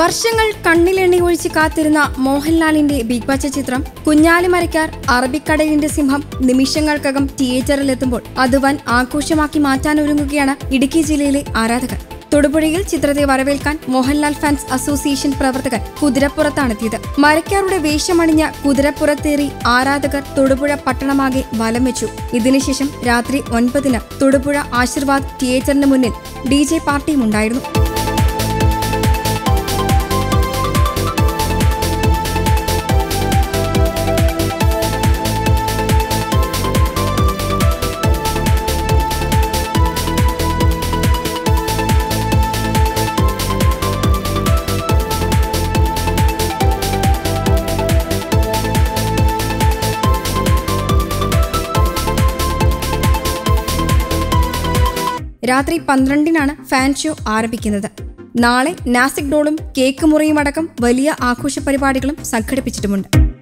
വർഷങ്ങൾ കണ്ണിലെണ്ണി ഒഴിച്ച് കാത്തിരുന്ന മോഹൻലാലിന്റെ ബിഗ് ബച്ച ചിത്രം കുഞ്ഞാലി മരക്കാർ അറബിക്കടലിന്റെ സിംഹം നിമിഷങ്ങൾക്കകം തിയേറ്ററിലെത്തുമ്പോൾ അത് വൻ ആഘോഷമാക്കി മാറ്റാനൊരുങ്ങുകയാണ് ഇടുക്കി ജില്ലയിലെ ആരാധകർ തൊടുപുഴയിൽ ചിത്രത്തെ വരവേൽക്കാൻ മോഹൻലാൽ ഫാൻസ് അസോസിയേഷൻ പ്രവർത്തകർ കുതിരപ്പുറത്താണെത്തിയത് മരക്കാരുടെ വേഷമണിഞ്ഞ കുതിരപ്പുറത്തേറി ആരാധകർ തൊടുപുഴ പട്ടണമാകെ വലം വെച്ചു ഇതിനുശേഷം രാത്രി ഒൻപതിന് തൊടുപുഴ ആശീർവാദ് തിയേറ്ററിന് മുന്നിൽ ഡി ജെ പാർട്ടിയും ഉണ്ടായിരുന്നു രാത്രി പന്ത്രണ്ടിനാണ് ഫാൻ ഷോ ആരംഭിക്കുന്നത് നാളെ നാസിക് ഡോളും കേക്ക് മുറിയുമടക്കം വലിയ ആഘോഷ പരിപാടികളും സംഘടിപ്പിച്ചിട്ടുമുണ്ട്